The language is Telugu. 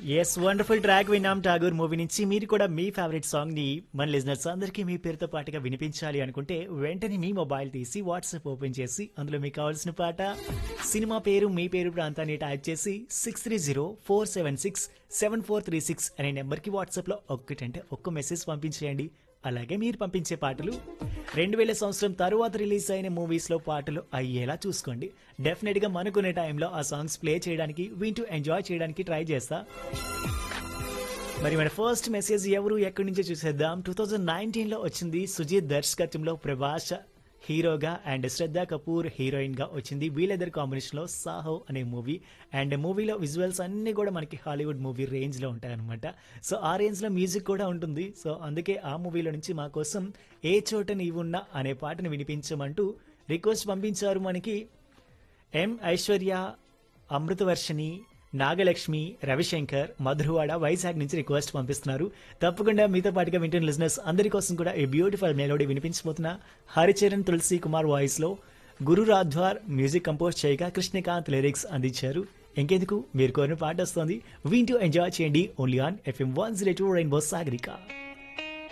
ఎస్ వండర్ఫుల్ ట్రాక్ విన్నాం ఠాగూర్ మూవీ నుంచి మీరు కూడా మీ ఫేవరెట్ సాంగ్ ని మన లిజనర్స్ అందరికీ మీ పేరుతో పాటుగా వినిపించాలి అనుకుంటే వెంటనే మీ మొబైల్ తీసి వాట్సాప్ ఓపెన్ చేసి అందులో మీకు కావాల్సిన పాట సినిమా పేరు మీ పేరు ప్రాంతాన్ని టైప్ చేసి six three zero four seven six seven four three six అనే నెంబర్కి వాట్సాప్లో ఒక్కటంటే ఒక్క మెసేజ్ పంపించేయండి అలాగే మీరు పంపించే పాటలు రెండు వేల సంవత్సరం తరువాత రిలీజ్ అయిన మూవీస్లో పాటలు అయ్యేలా చూసుకోండి డెఫినెట్గా మనకునే టైంలో ఆ సాంగ్స్ ప్లే చేయడానికి వింటూ ఎంజాయ్ చేయడానికి ట్రై చేస్తా మరి మన ఫస్ట్ మెసేజ్ ఎవరు ఎక్కడి నుంచి చూసేద్దాం టూ థౌజండ్ నైన్టీన్లో వచ్చింది సుజీత్ దర్శకత్వంలో ప్రభాస్ హీరోగా అండ్ శ్రద్ధా కపూర్ హీరోయిన్ గా వచ్చింది వీళ్ళిద్దరు కాంబినేషన్ లో సాహో అనే మూవీ అండ్ మూవీలో విజువల్స్ అన్ని కూడా మనకి హాలీవుడ్ మూవీ రేంజ్ లో ఉంటాయన్నమాట సో ఆ రేంజ్ లో మ్యూజిక్ కూడా ఉంటుంది సో అందుకే ఆ మూవీలో నుంచి మా కోసం ఏ చోట నీవున్నా అనే పాటను వినిపించమంటూ రిక్వెస్ట్ పంపించారు మనకి ఎం ఐశ్వర్య అమృతవర్షిణి నాగలక్ష్మి రవిశంకర్ మధురవాడ వైజాగ్ నుంచి రిక్వెస్ట్ పంపిస్తున్నారు తప్పకుండా మీతో పాటుగా వింటున్న లిజినెస్ అందరి కోసం కూడా ఈ బ్యూటిఫుల్ మెలోడీ వినిపించబోతున్న హరిచరణ్ తులసి కుమార్ వాయిస్ లో గురు రాధ్వార్ మ్యూజిక్ కంపోజ్ చేయగా కృష్ణకాంత్ లిరిక్స్ అందించారు ఇంకెందుకు మీరు కోరిన పాట వస్తోంది వింటూ ఎంజాయ్ చేయండి only on FM one zero two rainbow Sagarika